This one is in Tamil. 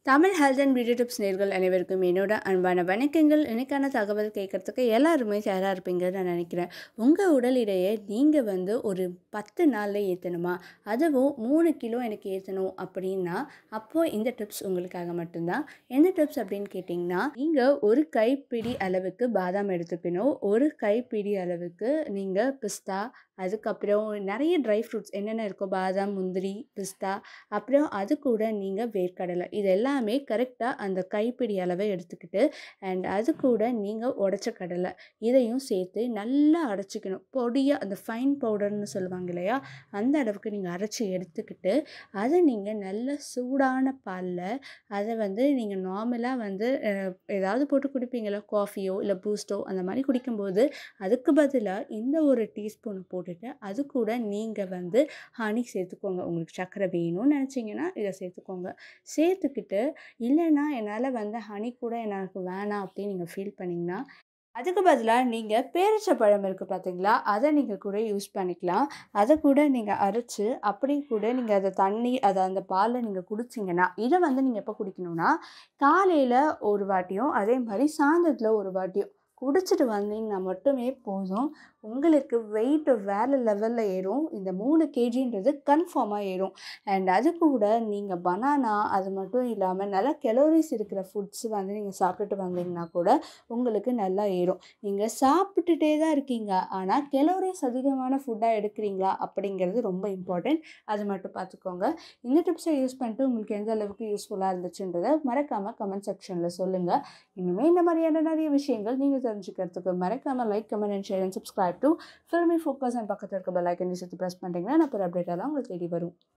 Tamil health and beauty tips நேர்கள் அனைவருக்கும் என்னோட அன்பான வணக்கங்கள் எனக்கான தகவல் கேட்குறதுக்கு எல்லாருமே தயாராக இருப்பீங்கன்னு நான் நினைக்கிறேன் உங்கள் உடல் எடையை நீங்கள் வந்து ஒரு பத்து நாளில் ஏற்றணுமா அதுவும் மூணு கிலோ எனக்கு ஏற்றணும் அப்படின்னா அப்போது இந்த டிப்ஸ் உங்களுக்காக மட்டும்தான் எந்த டிப்ஸ் அப்படின்னு கேட்டிங்கன்னா நீங்கள் ஒரு கைப்பிடி அளவுக்கு பாதாம் எடுத்துக்கணும் ஒரு கைப்பிடி அளவுக்கு நீங்கள் பிஸ்தா அதுக்கப்புறம் நிறைய ட்ரை ஃப்ரூட்ஸ் என்னென்ன இருக்கோ பாதாம் முந்திரி பிஸ்தா அப்புறம் அது கூட நீங்கள் வேர்க்கடலை இது எல்லாமே கரெக்டாக அந்த கைப்பிடி அளவை எடுத்துக்கிட்டு அண்ட் அது கூட நீங்கள் உடச்ச கடலை இதையும் சேர்த்து நல்லா அரைச்சிக்கணும் பொடியாக அந்த ஃபைன் பவுடர்னு சொல்லுவாங்க இல்லையா அந்த அளவுக்கு நீங்கள் அரைச்சி எடுத்துக்கிட்டு அதை நீங்கள் நல்ல சூடான பாலில் அதை வந்து நீங்கள் நார்மலாக வந்து அஹ், ஏதாவது போட்டு குடிப்பீங்களா காஃபியோ இல்லை பூஸ்டோ அந்த மாதிரி குடிக்கும்போது அதுக்கு பதிலாக இந்த ஒரு டீஸ்பூன் போட்டுட்டு அது கூட நீங்கள் வந்து ஹனி சேர்த்துக்கோங்க உங்களுக்கு சர்க்கரை வேணும்னு நினச்சிங்கன்னா இதை சேர்த்துக்கோங்க சேர்த்துக்கிட்டு இல்லைன்னா என்னால் வந்து ஹனி கூட எனக்கு வேணாம் அப்படின்னு நீங்கள் ஃபீல் பண்ணிங்கன்னா அதுக்கு பதிலாக நீங்கள் பேரிச்சப்பழம் இருக்குது பார்த்தீங்களா அதை நீங்கள் கூட யூஸ் பண்ணிக்கலாம் அதை கூட நீங்கள் அரைச்சி அப்படி கூட நீங்கள் அதை தண்ணி அதை அந்த பாலில் நீங்கள் குடிச்சிங்கன்னா இதை வந்து நீங்கள் எப்போ குடிக்கணும்னா காலையில் ஒரு வாட்டியும் அதே மாதிரி சாயந்தரத்தில் ஒரு வாட்டியும் குடிச்சிட்டு வந்தீங்கன்னா மட்டுமே போதும் உங்களுக்கு வெயிட் வேறு லெவலில் ஏறும் இந்த மூணு கேஜின்றது கன்ஃபார்மாக ஏறும் அண்ட் அது கூட நீங்கள் பனானா அது மட்டும் இல்லாமல் நல்லா கெலோரிஸ் இருக்கிற ஃபுட்ஸ் வந்து நீங்கள் சாப்பிட்டுட்டு வந்தீங்கன்னா கூட உங்களுக்கு நல்லா ஏறும் நீங்கள் சாப்பிட்டுட்டே தான் இருக்கீங்க ஆனால் கெலோரிஸ் அதிகமான ஃபுட்டாக எடுக்கிறீங்களா அப்படிங்கிறது ரொம்ப இம்பார்ட்டண்ட் அது மட்டும் பார்த்துக்கோங்க இந்த டிப்ஸை யூஸ் பண்ணிட்டு உங்களுக்கு எந்த அளவுக்கு யூஸ்ஃபுல்லாக இருந்துச்சுன்றதை மறக்காமல் கமெண்ட் செக்ஷனில் சொல்லுங்கள் இனிமேல் இந்த மாதிரியான நிறைய விஷயங்கள் நீங்கள் தெரிஞ்சுக்கிறதுக்கு மறக்காமல் like comment and share and subscribe to Filmy Focus and பக்கத்தில் இருக்க பெல் ஐக்கன் சேர்த்து ப்ரெஸ் பண்ணிட்டீங்கன்னா நான் ஒரு அப்டேட் எல்லாம் உங்களுக்கு தேடி வரும்